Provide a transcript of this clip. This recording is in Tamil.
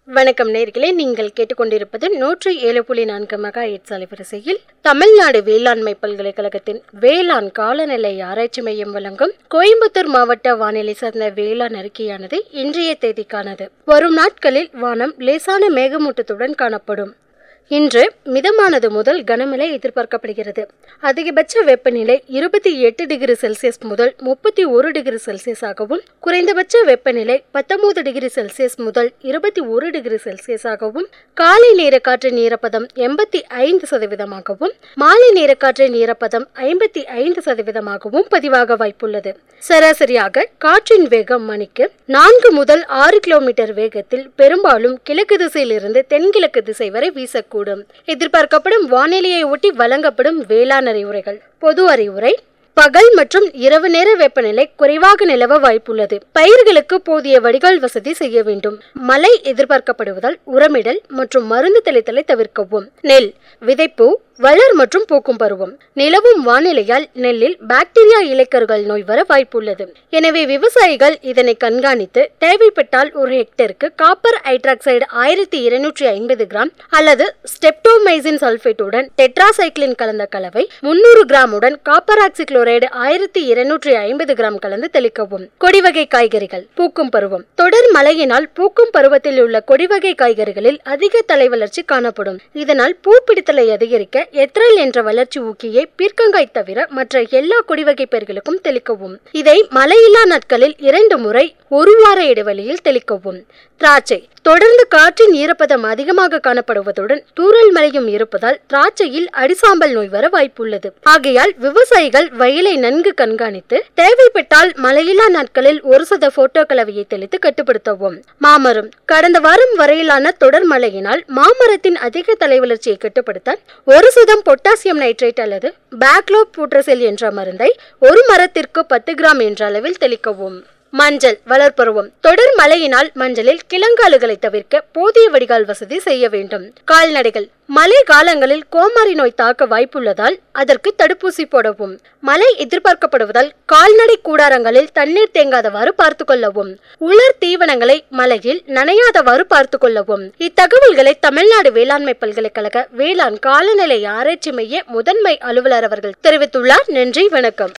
வணக்கம் நேர்களே நீங்கள் கேட்டுக்கொண்டிருப்பது நூற்றி ஏழு புள்ளி நான்கு மெகா எட்ஸ் அலைவரிசையில் தமிழ்நாடு வேளாண்மை பல்கலைக்கழகத்தின் வேளாண் காலநிலை ஆராய்ச்சி மையம் வழங்கும் கோயம்புத்தூர் மாவட்ட வானிலை சார்ந்த வேளாண் அறிக்கையானது இன்றைய தேதிக்கானது வரும் நாட்களில் வானம் லேசான மேகமூட்டத்துடன் காணப்படும் இன்று மிதமானது முதல் கனமழை எதிர்பார்க்கப்படுகிறது அதிகபட்ச வெப்பநிலை இருபத்தி எட்டு டிகிரி செல்சியஸ் முதல் முப்பத்தி ஒரு டிகிரி செல்சியஸ் ஆகவும் குறைந்தபட்ச வெப்பநிலை பத்தொன்பது டிகிரி செல்சியஸ் முதல் இருபத்தி ஒரு டிகிரி செல்சியஸ் ஆகவும் காலை நேர காற்றின் ஈரப்பதம் எண்பத்தி ஐந்து சதவீதமாகவும் மாலை நேர காற்றின் ஈரப்பதம் ஐம்பத்தி ஐந்து சதவீதமாகவும் பதிவாக வாய்ப்புள்ளது சராசரியாக காற்றின் வேகம் மணிக்கு நான்கு முதல் ஆறு கிலோமீட்டர் வேகத்தில் பெரும்பாலும் கிழக்கு திசையிலிருந்து தென்கிழக்கு திசை வரை வீசக்கூடும் எதிர்பார்க்கப்படும் வானிலையை ஒட்டி வழங்கப்படும் வேளாண் அறிவுரைகள் பொது அறிவுரை பகல் மற்றும் இரவு நேர வெப்பநிலை குறைவாக நிலவ வாய்ப்புள்ளது பயிர்களுக்கு போதிய வடிகால் வசதி செய்ய வேண்டும் மழை எதிர்பார்க்கப்படுவதால் உரமிடல் மற்றும் மருந்து தெளித்தலை தவிர்க்கவும் நெல் விதைப்பு வளர் மற்றும் பூக்கும் பருவம் நிலவும் வானிலையால் நெல்லில் பாக்டீரியா இலைக்கருகள் நோய் வர வாய்ப்புள்ளது எனவே விவசாயிகள் இதனை கண்காணித்து தேவைப்பட்டால் ஒரு ஹெக்டருக்கு காப்பர் ஹைட்ராக்சைடு ஆயிரத்தி இருநூற்றி ஐம்பது கிராம் அல்லது ஸ்டெப்டோமைசின் சல்பேட்டுடன் டெட்ராசைக்ளின் கலந்த கலவை முன்னூறு கிராமுடன் காப்பர் ஆக்சிக்ளோரைடு ஆயிரத்தி இருநூற்றி ஐம்பது கிராம் கலந்து தெளிக்கவும் கொடிவகை காய்கறிகள் பூக்கும் பருவம் தொடர் மழையினால் பூக்கும் பருவத்தில் உள்ள கொடிவகை காய்கறிகளில் அதிக தலை வளர்ச்சி காணப்படும் இதனால் பூ பிடித்தலை அதிகரிக்க எத்ரல் என்ற வளர்ச்சி ஊக்கியை பீர்க்கங்காய் தவிர மற்ற எல்லா கொடிவகை பயிர்களுக்கும் தெளிக்கவும் இதை மழையில்லா நாட்களில் இரண்டு முறை ஒரு வார இடைவெளியில் தெளிக்கவும் திராட்சை தொடர்ந்து காற்றின் ஈரப்பதம் அதிகமாக காணப்படுவதுடன் தூறல் மழையும் இருப்பதால் திராட்சையில் அடிசாம்பல் நோய் வர வாய்ப்புள்ளது ஆகையால் விவசாயிகள் வயலை நன்கு கண்காணித்து தேவைப்பட்டால் மழையில்லா நாட்களில் ஒரு சத போட்டோ கலவையை தெளித்து கட்டுப்படுத்தவும் மாமரம் கடந்த வாரம் வரையிலான தொடர் மழையினால் மாமரத்தின் அதிக தலை வளர்ச்சியை கட்டுப்படுத்த ஒரு சதம் பொட்டாசியம் நைட்ரேட் அல்லது பேக்லோ பூட்ரசெல் என்ற மருந்தை ஒரு மரத்திற்கு பத்து கிராம் என்ற அளவில் தெளிக்கவும் மஞ்சள் வளர்ப்பருவம் தொடர் மழையினால் மஞ்சளில் கிளங்காலுகளை தவிர்க்க போதிய வடிகால் வசதி செய்ய வேண்டும் கால்நடைகள் மழை காலங்களில் கோமாரி நோய் தாக்க வாய்ப்புள்ளதால் அதற்கு தடுப்பூசி போடவும் மழை எதிர்பார்க்கப்படுவதால் கால்நடை கூடாரங்களில் தண்ணீர் தேங்காதவாறு பார்த்து கொள்ளவும் உலர் தீவனங்களை மழையில் நனையாதவாறு பார்த்து கொள்ளவும் இத்தகவல்களை தமிழ்நாடு வேளாண்மை பல்கலைக்கழக வேளாண் காலநிலை ஆராய்ச்சி மைய முதன்மை அலுவலர் அவர்கள் தெரிவித்துள்ளார் நன்றி வணக்கம்